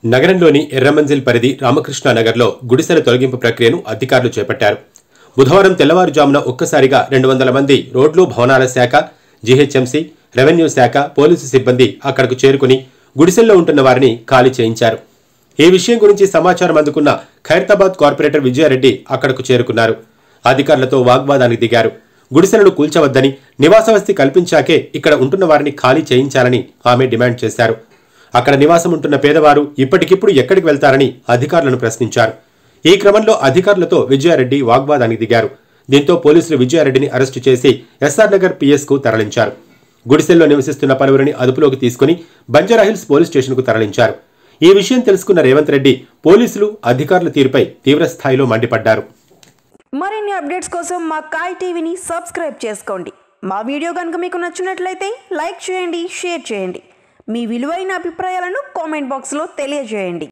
నగరంలోని ఎర్రమంజిల్ పరిధి రామకృష్ణ నగర్లో గుడిసెల తొలగింపు ప్రక్రియను అధికారులు చేపట్టారు బుధవారం తెల్లవారుజామున ఒక్కసారిగా రెండు వందల మంది రోడ్లు భవనాల శాఖ జీహెచ్ఎంసీ రెవెన్యూ శాఖ పోలీసు సిబ్బంది అక్కడకు చేరుకుని గుడిసెల్లో ఉంటున్న వారిని ఖాళీ చేయించారు ఈ విషయం గురించి సమాచారం అందుకున్న ఖైరతాబాద్ కార్పొరేటర్ విజయారెడ్డి అక్కడకు చేరుకున్నారు అధికారులతో వాగ్వాదానికి దిగారు గుడిసెలను కూల్చవద్దని నివాసవసతి కల్పించాకే ఇక్కడ ఉంటున్న వారిని ఖాళీ చేయించాలని ఆమె డిమాండ్ చేశారు అక్కడ నివాసం ఉంటున్న పేదవారు ఇప్పటికిప్పుడు ఎక్కడికి వెళ్తారని అధికారులను ప్రశ్నించారు ఈ క్రమంలో అధికారులతో విజయారెడ్డి వాగ్వాదానికి దిగారు దీంతో పోలీసులు విజయారెడ్డిని అరెస్టు చేసి ఎస్ఆర్ నగర్ పిఎస్ కు తరలించారు గుడిసెల్లో నివసిస్తున్న పలువురిని అదుపులోకి తీసుకుని బంజారాహిల్స్ పోలీస్ స్టేషన్కు తరలించారు ఈ విషయం తెలుసుకున్న రేవంత్ రెడ్డి పోలీసులు అధికారుల తీరుపై తీవ్రస్థాయిలో మండిపడ్డారు మరిన్ని అప్డేట్స్ కోసం మా కాయ్ టీవీని సబ్స్క్రైబ్ చేసుకోండి మా వీడియో కనుక మీకు నచ్చినట్లయితే లైక్ చేయండి షేర్ చేయండి మీ విలువైన అభిప్రాయాలను కామెంట్ బాక్స్లో తెలియజేయండి